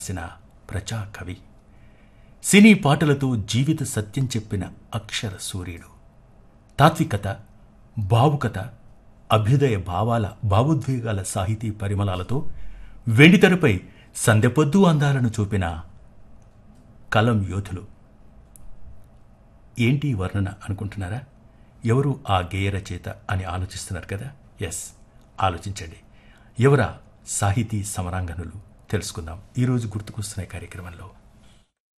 రాసిన ప్రజా కవి సినీ పాటలతో జీవిత సత్యం చెప్పిన అక్షర సూర్యుడు తాత్వికత భావుకత అభ్యుదయ భావాల భావోద్వేగాల సాహితీ పరిమళాలతో వెండితెరపై సందెపొద్దు అందాలను చూపిన కలం యోధులు ఏంటి ఈ వర్ణన అనుకుంటున్నారా ఎవరు ఆ గేయ రచయిత అని ఆలోచిస్తున్నారు కదా ఎస్ ఆలోచించండి ఎవరా సాహితీ సమరాంగనులు తెలుసుకుందాం ఈరోజు గుర్తుకొస్తున్న ఈ కార్యక్రమంలో